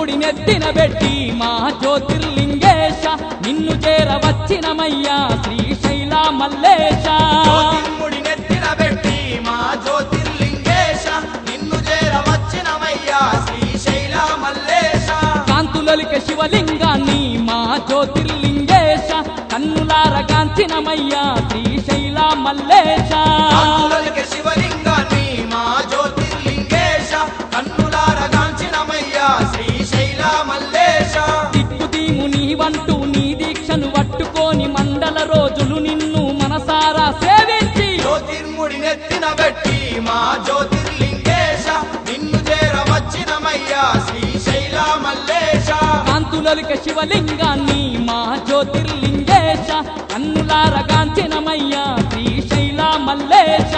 జ్యోతిర్ముడి నెత్తిన పెట్టి మా జ్యోతిర్లింగేశ నిన్ను చేరవచ్చినమయ్యా శ్రీశైల మల్లేశ జ్యోతిర్ముడి నెత్తిన పెట్టి మా జ్యోతిర్లింగేశ నిన్ను చేరవచ్చినమయ్యా శ్రీశైల మల్లేశ కాంతులలిక శివలింగాన్ని మా జ్యోతిర్లింగేశ కన్నులార కాంచినమయ్యా శ్రీశైల మల్లేశ కాంతులలిక శివలింగాన్ని మా జ్యోతిర్లింగేశ కన్నులార గాంచినమయ్యా శ్రీశైల మల్లేశ దిక్కుదీము నీవంటూ నీ దీక్షను పట్టుకొని మండల రోజులు నిన్ను మనసారా సేవించి జ్యోతిర్ముడి నెత్తిన పెట్టి మా జ్యోతిర్లింగేశ నిన్ను చేరవచ్చినమయ్యా శ్రీశైల మల్లేశ కాంతులలిక శివలింగాన్ని మా జ్యోతిర్లింగేశ కన్నులార కాంచినమయ్యా శ్రీశైల మల్లేశ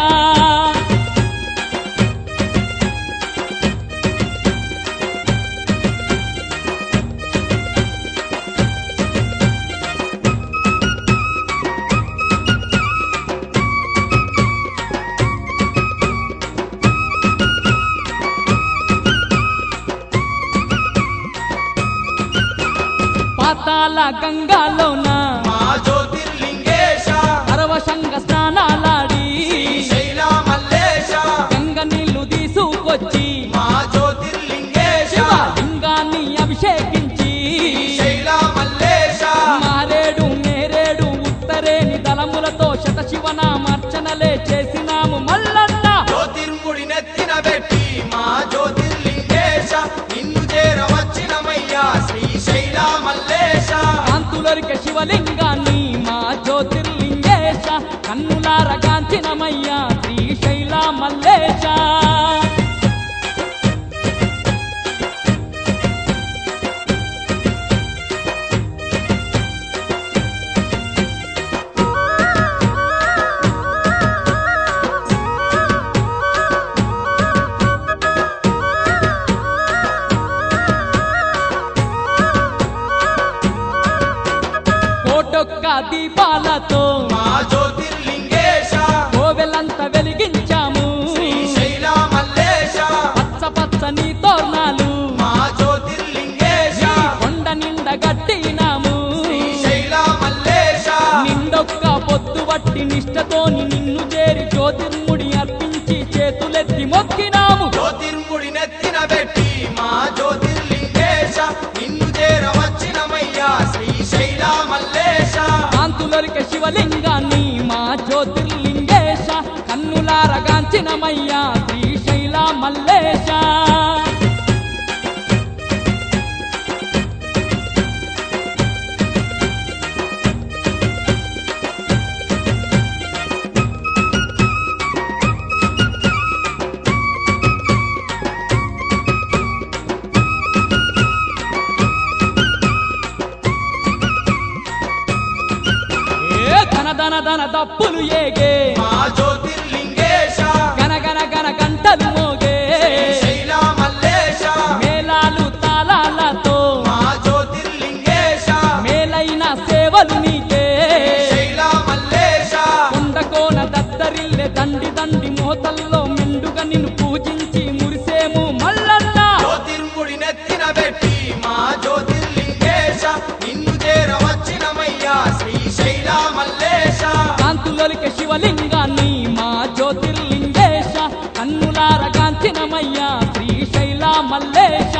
పాతాల గంగాలోన మా జ్యోతిర్లింగేశ పరవశంగ స్నానాలాడి శ్రీశైల మల్లేశ గంగ నీళ్లు తీసుకొచ్చి మా జ్యోతిర్లింగేశ శివలింగాన్ని అభిషేకించి శ్రీశైల మల్లేశ మారేడు నేరేడు ఉత్తరేని దళములతో శత శివనామర్చనలే చేసినాము మల్లన్న జ్యోతిర్ముడి నెత్తిన పెట్టి మా జ్యోతిర్లింగేశ నిన్ను చేరవచ్చినమయ్యా శ్రీశైల మల్లేశ కాంతులరిక శివలింగాన్ని మా జ్యోతిర్లింగేశ కన్నులార కాంచినమయ్యా శ్రీశైల మల్లేశ కోటొక్క దీపాలతో మా జ్యోతిర్లింగేశ కోవెలంత వెలిగించాము శ్రీశైల మల్లేశ పచ్చ పచ్చని తోర్ణాలు మా జ్యోతిర్లింగేశ కొండ నిండ గట్టినాము శ్రీశైల మల్లేశ నిండొక్క పొద్దు వట్టి నిష్టతోని నిన్ను చేరి జ్యోతిర్ముడి అర్పించి చేతులెత్తి మొక్కినాము జ్యోతిర్ముడి నెత్తిన పెట్టి మా జ్యోతిర్లింగేశ నిన్ను చేరవచ్చినమయ్యా శ్రీశైల మల్లేశ కాంతులరిక శివలింగాన్ని మా జ్యోతిర్లింగేశ కన్నులారగాంచినమయ్యా శ్రీశైల మల్లేశ ఏ ధన ధన ధన దప్పులు ఏగే మా జ్యోతిర్లింగేశ గనగన గన గంటలు మోగే శ్రీశైల మల్లేశ మేళాలు తాళాలతో మా జ్యోతిర్లింగేశ మేలైన సేవలు నీకే శ్రీశైల మల్లేశ కొండకోన దద్దరిల్లె దండి దండి మోతల్లో మెండుగా నిన్ను పూజించి మురిసేము మల్లన్న జ్యోతిర్ముడి నెత్తిన పెట్టి మా జ్యోతిర్లింగేశ నిన్ను చేరవచ్చినమయ్యా శ్రీశైల మల్లేశ కాంతులొలిక శివలింగాన్ని మా జ్యోతిర్లింగేశ కన్నులారగాంచినమయ్యా శ్రీశైల మల్లేశ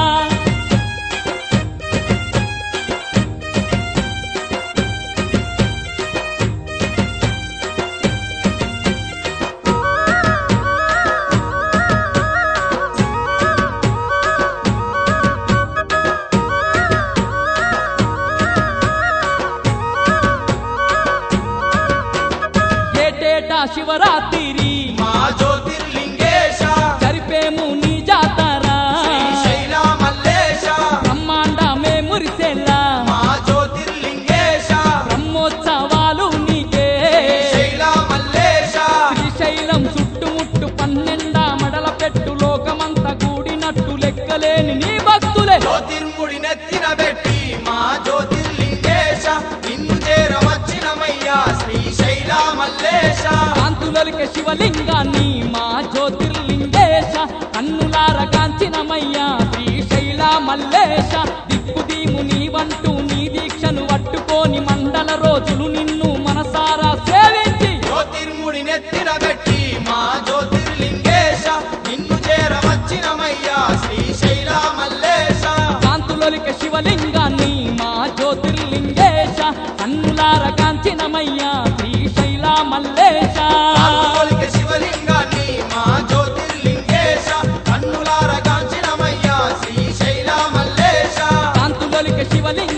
ఏటేటా శివరాత్రి మా జ్యోతిర్లింగేశ జరిపేము నీ జాతర శ్రీశైల మల్లేశ బ్రహ్మాండమే మురిసేలా మా జ్యోతిర్లింగేశ బ్రహ్మోత్సవాలు నీకే శ్రీశైల మల్లేశ శ్రీశైలం చుట్టుముట్టు పన్నెండా మడల పెట్టు లోకమంత కూడినట్టు లెక్కలేని నీ భక్తులే జ్యోతిర్ముడి నెత్తిన పెట్టి మా జ్యోతిర్లింగేశ నిన్ను చేరవచ్చినమయ్యా శ్రీశైల మల్లేశ కాంతులలిక శివలింగాన్ని మా జ్యోతిర్లింగేశ కన్నులార కాంచినమయ్యా శ్రీశైల మల్లేశ దిక్కుదీము నీవంటూ నీ దీక్షను పట్టుకోని మండల రోజులు నిన్ను మనసారా సేవించి జ్యోతిర్ముడి నెత్తిన పెట్టి మా జ్యోతిర్లింగేశ నిన్ను చేరవచ్చినమయ్యా శ్రీశైల మల్లేశ కాంతులొలిక శివలింగాన్ని మా జ్యోతిర్లింగేశ కన్నులార కాంచినమయ్యా శ్రీశైల మల్లేశ కాలుకొలిక శివలింగాన్ని మా జ్యోతిర్లింగేశ కన్నులార కాంచినమయ్యా శ్రీశైల మల్లేశ కాంతులొలిక శివలింగ